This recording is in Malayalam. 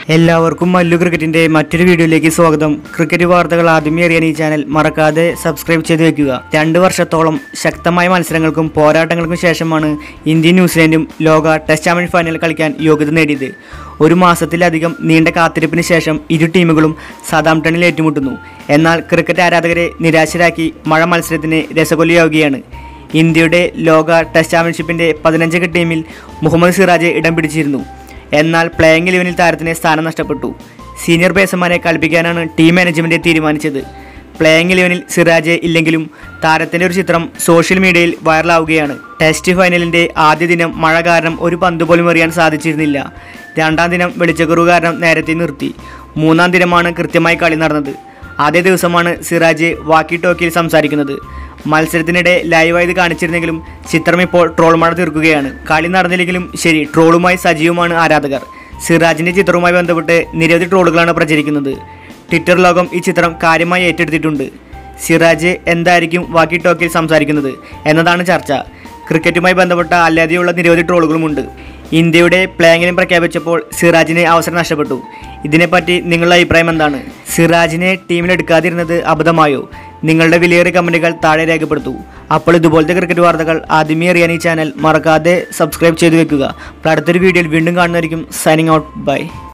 എല്ലാവർക്കും മല്ലു ക്രിക്കറ്റിന്റെ മറ്റൊരു വീഡിയോയിലേക്ക് സ്വാഗതം ക്രിക്കറ്റ് വാർത്തകൾ ആദ്യമേ അറിയാൻ ഈ ചാനൽ മറക്കാതെ സബ്സ്ക്രൈബ് ചെയ്ത് വെക്കുക രണ്ട് വർഷത്തോളം ശക്തമായ മത്സരങ്ങൾക്കും പോരാട്ടങ്ങൾക്കും ശേഷമാണ് ഇന്ത്യയും ന്യൂസിലാൻഡും ലോക ടെസ്റ്റ് ചാമ്പ്യൻ ഫൈനൽ കളിക്കാൻ യോഗ്യത നേടിയത് ഒരു മാസത്തിലധികം നീണ്ട കാത്തിരിപ്പിന് ശേഷം ഇരു ടീമുകളും സതാംപ്ടണിൽ ഏറ്റുമുട്ടുന്നു എന്നാൽ ക്രിക്കറ്റ് ആരാധകരെ നിരാശരാക്കി മഴ മത്സരത്തിന് രസകൊല്ലിയാവുകയാണ് ഇന്ത്യയുടെ ലോക ടെസ്റ്റ് ചാമ്പ്യൻഷിപ്പിന്റെ പതിനഞ്ചംഗ ടീമിൽ മുഹമ്മദ് സിറാജ് ഇടം പിടിച്ചിരുന്നു എന്നാൽ പ്ലേയിങ് ഇലവനിൽ താരത്തിന് സ്ഥാനം നഷ്ടപ്പെട്ടു സീനിയർ പേസർമാരെ കളിപ്പിക്കാനാണ് ടീം മാനേജ്മെന്റ് തീരുമാനിച്ചത് പ്ലേയിങ് ഇലവനിൽ സിറാജ് ഇല്ലെങ്കിലും താരത്തിന്റെ ഒരു ചിത്രം സോഷ്യൽ മീഡിയയിൽ വൈറലാവുകയാണ് ടെസ്റ്റ് ഫൈനലിന്റെ ആദ്യ ദിനം മഴ കാരണം ഒരു പന്ത് പോലും എറിയാൻ സാധിച്ചിരുന്നില്ല രണ്ടാം ദിനം വെളിച്ചക്കുറവ് കാരണം നേരത്തെ നിർത്തി മൂന്നാം ദിനമാണ് കൃത്യമായി കളി നടന്നത് ആദ്യ ദിവസമാണ് സിറാജ് വാക്കി ടോക്കിയിൽ സംസാരിക്കുന്നത് മത്സരത്തിനിടെ ലൈവായത് കാണിച്ചിരുന്നെങ്കിലും ചിത്രം ഇപ്പോൾ ട്രോൾ മഴ തീർക്കുകയാണ് കളി നടന്നില്ലെങ്കിലും ശരി ട്രോളുമായി സജീവമാണ് ആരാധകർ സിറാജിന്റെ ചിത്രവുമായി ബന്ധപ്പെട്ട് നിരവധി ട്രോളുകളാണ് പ്രചരിക്കുന്നത് ട്വിറ്റർ ലോകം ഈ ചിത്രം കാര്യമായി ഏറ്റെടുത്തിട്ടുണ്ട് സിറാജ് എന്തായിരിക്കും വാക്കി ടോക്കിൽ സംസാരിക്കുന്നത് എന്നതാണ് ചർച്ച ക്രിക്കറ്റുമായി ബന്ധപ്പെട്ട അല്ലാതെയുള്ള നിരവധി ട്രോളുകളുമുണ്ട് ഇന്ത്യയുടെ പ്ലേയിങ്ങിനും പ്രഖ്യാപിച്ചപ്പോൾ സിറാജിന് അവസരം നഷ്ടപ്പെട്ടു ഇതിനെപ്പറ്റി നിങ്ങളുടെ അഭിപ്രായം എന്താണ് സിറാജിനെ ടീമിലെടുക്കാതിരുന്നത് അബദ്ധമായോ നിങ്ങളുടെ വിലയേറിയ കമൻറ്റുകൾ താഴെ രേഖപ്പെടുത്തൂ അപ്പോൾ ഇതുപോലത്തെ ക്രിക്കറ്റ് വാർത്തകൾ ആദ്യമേ അറിയാൻ ഈ ചാനൽ മറക്കാതെ സബ്സ്ക്രൈബ് ചെയ്തു വെക്കുക അപ്പോൾ അടുത്തൊരു വീഡിയോയിൽ വീണ്ടും കാണുന്നതായിരിക്കും സൈനിങ് ഔട്ട് ബൈ